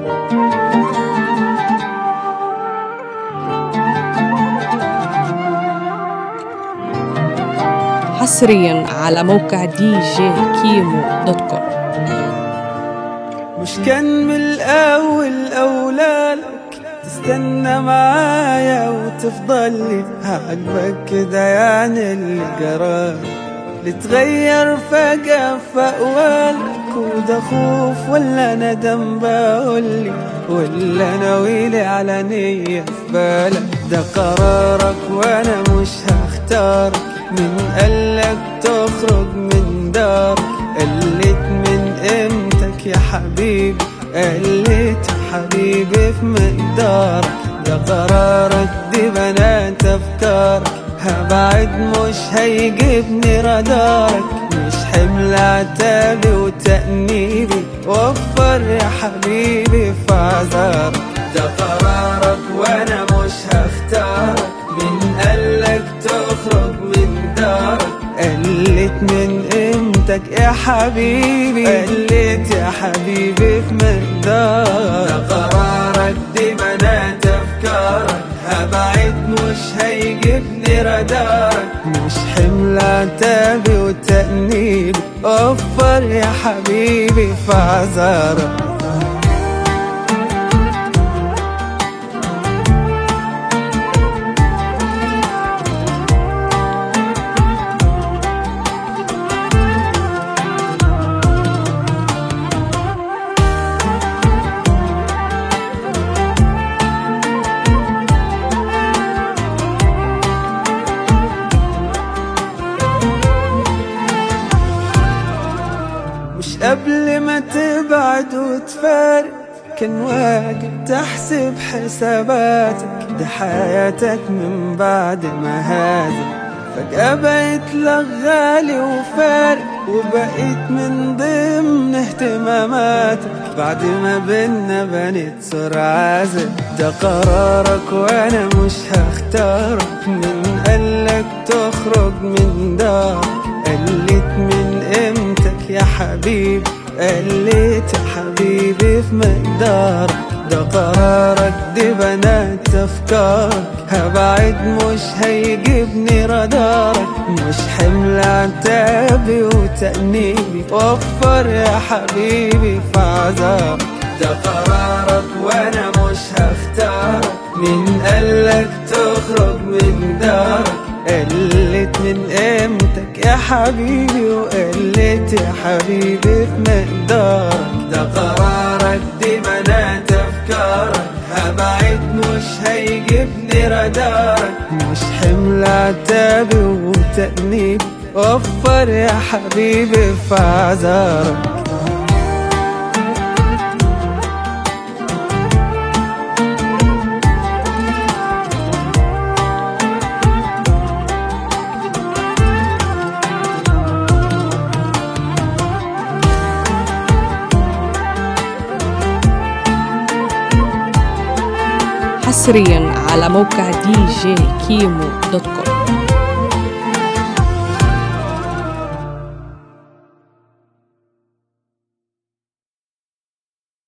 حصريا على موقع دي جي كيمو دوت كوم مش كان من الأول أولى لك تستنى معايا وتفضل لي عاجبك كده يعني القرار لتغير فجأة في أقوالك وده خوف ولا ندم بقولي ولا ناويلي على نية في بالك ده قرارك وأنا مش هختارك من قالك تخرج من دارك قلت من قيمتك يا حبيبي قلت يا حبيبي في مقدارك ده قرارك دي بنات افكارك هبعد مش هيجيبني رادارك مش حمل عتابي وتأنيبي وفر يا حبيبي في عذارك ده قرارك وانا مش هختارك من قالك تخرج من دارك قلت من قيمتك يا حبيبي قلت يا حبيبي في مقدارك ده قرارك دي بنات افكارك هبعد مش هيجيبني رادارك مش حمل عتابي وتأنيبي وفر يا حبيبي في عذارك مش قبل ما تبعد وتفارق كان واجب تحسب حساباتك ده حياتك من بعد ما هذا فجأة بقيت لك غالي وفارق وبقيت من ضمن اهتماماتك بعد ما بينا بنت صورة عازب ده قرارك وانا مش هختارك من قالك تخرج من دارك قلت من قيمتك يا حبيبي قلت يا حبيبي في مقدارك ده قرارك دي بنات افكارك هبعد مش هيجيبني رادارك مش حمل عتابي وتأنيبي وفر يا حبيبي في عذابك ده قرارك وانا مش هختارك من قالك تخرج من دارك قلت من قيمتك يا حبيبي وقلت يا حبيبي في مقدارك ده قرارك دي بنات افكارك هبعد مش هيجيبني رادارك مش حمل عتابي وتأنيبي وفر يا حبيبي في عذارك حصريا على موقع دي جي كيمو دوت كوم